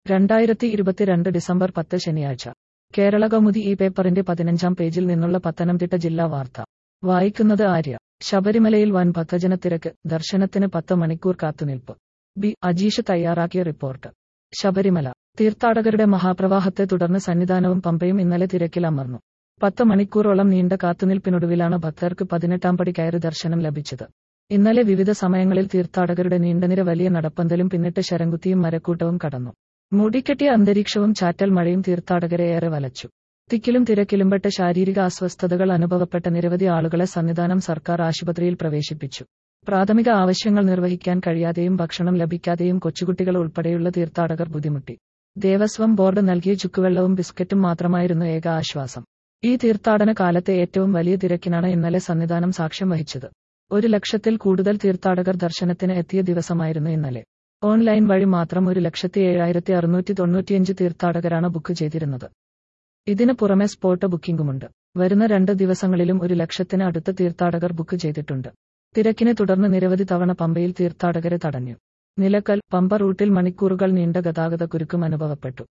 രണ്ടായിരത്തി ഇരുപത്തിരണ്ട് ഡിസംബർ പത്ത് ശനിയാഴ്ച കേരള കൗമുദി ഈ പേപ്പറിന്റെ പതിനഞ്ചാം പേജിൽ നിന്നുള്ള പത്തനംതിട്ട ജില്ലാ വാർത്ത വായിക്കുന്നത് ആര്യ ശബരിമലയിൽ വൻ ഭക്തജനത്തിരക്ക് ദർശനത്തിന് പത്ത് മണിക്കൂർ കാത്തുനിൽപ്പ് ബി അജീഷ് തയ്യാറാക്കിയ റിപ്പോർട്ട് ശബരിമല തീർത്ഥാടകരുടെ മഹാപ്രവാഹത്തെ തുടർന്ന് സന്നിധാനവും പമ്പയും ഇന്നലെ തിരക്കിലമർന്നു പത്ത് മണിക്കൂറോളം നീണ്ട കാത്തുനിൽപ്പിനൊടുവിലാണ് ഭക്തർക്ക് പതിനെട്ടാം പടി കയറി ദർശനം ലഭിച്ചത് ഇന്നലെ വിവിധ സമയങ്ങളിൽ തീർത്ഥാടകരുടെ നീണ്ടനിര വലിയ നടപ്പന്തലും പിന്നിട്ട് ശരംകുത്തിയും മരക്കൂട്ടവും കടന്നു മൂടിക്കെട്ടിയ അന്തരീക്ഷവും ചാറ്റൽ മഴയും തീർത്ഥാടകരെ ഏറെ വലച്ചു തിക്കിലും തിരക്കിലുംപെട്ട് ശാരീരിക അസ്വസ്ഥതകൾ അനുഭവപ്പെട്ട നിരവധി ആളുകളെ സന്നിധാനം സർക്കാർ ആശുപത്രിയിൽ പ്രവേശിപ്പിച്ചു പ്രാഥമിക ആവശ്യങ്ങൾ നിർവഹിക്കാൻ കഴിയാതെയും ഭക്ഷണം ലഭിക്കാതെയും കൊച്ചുകുട്ടികൾ ഉൾപ്പെടെയുള്ള തീർത്ഥാടകർ ബുദ്ധിമുട്ടി ദേവസ്വം ബോർഡ് നൽകിയ ചുക്കുവെള്ളവും ബിസ്ക്കറ്റും മാത്രമായിരുന്നു ഏക ആശ്വാസം ഈ തീർത്ഥാടന കാലത്തെ ഏറ്റവും വലിയ തിരക്കിനാണ് ഇന്നലെ സന്നിധാനം സാക്ഷ്യം വഹിച്ചത് ഒരു ലക്ഷത്തിൽ കൂടുതൽ തീർത്ഥാടകർ ദർശനത്തിന് എത്തിയ ദിവസമായിരുന്നു ഇന്നലെ ഓൺലൈൻ വഴി മാത്രം ഒരു ലക്ഷത്തി ഏഴായിരത്തി അറുന്നൂറ്റി തൊണ്ണൂറ്റിയഞ്ച് തീർത്ഥാടകരാണ് ബുക്ക് ചെയ്തിരുന്നത് ഇതിന് പുറമെ സ്പോട്ട് ബുക്കിംഗുമുണ്ട് വരുന്ന രണ്ട് ദിവസങ്ങളിലും ഒരു ലക്ഷത്തിന് അടുത്ത് തീർത്ഥാടകർ ബുക്ക് ചെയ്തിട്ടുണ്ട് തിരക്കിനെ തുടർന്ന് നിരവധി തവണ പമ്പയിൽ തീർത്ഥാടകരെ തടഞ്ഞു നിലക്കൽ പമ്പ റൂട്ടിൽ മണിക്കൂറുകൾ നീണ്ട ഗതാഗത കുരുക്കും അനുഭവപ്പെട്ടു